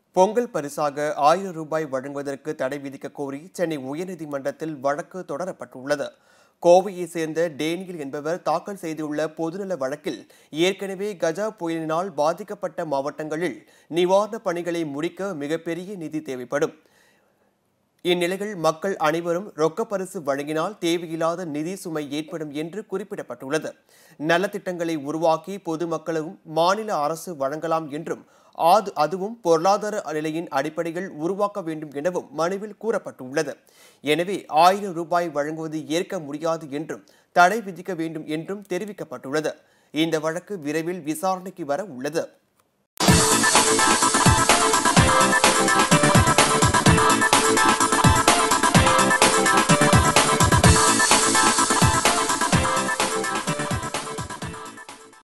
பொங்கல் பரிசாக ஆயிரம் ரூபாய் வழங்குவதற்கு தடை விதிக்க கோரி சென்னை உயர்நீதிமன்றத்தில் வழக்கு தொடரப்பட்டுள்ளது கோவையை சேர்ந்த டேனியல் என்பவர் தாக்கல் செய்துள்ள பொதுநல வழக்கில் ஏற்கனவே கஜா புயலினால் பாதிக்கப்பட்ட மாவட்டங்களில் நிவாரணப் பணிகளை முடிக்க மிகப்பெரிய நிதி தேவைப்படும் இந்நிலையில் மக்கள் அனைவரும் ரொக்க பரிசு வழங்கினால் தேவையில்லாத நிதி சுமை ஏற்படும் என்று குறிப்பிடப்பட்டுள்ளது நலத்திட்டங்களை உருவாக்கி பொதுமக்களும் மாநில அரசு வழங்கலாம் என்றும் அது அதுவும் பொருளாதார நிலையின் அடிப்படையில் உருவாக்க வேண்டும் எனவும் மனுவில் கூறப்பட்டுள்ளது எனவே ஆயிரம் ரூபாய் வழங்குவது ஏற்க முடியாது என்றும் தடை விதிக்க வேண்டும் என்றும் தெரிவிக்கப்பட்டுள்ளது இந்த வழக்கு விரைவில் விசாரணைக்கு வர உள்ளது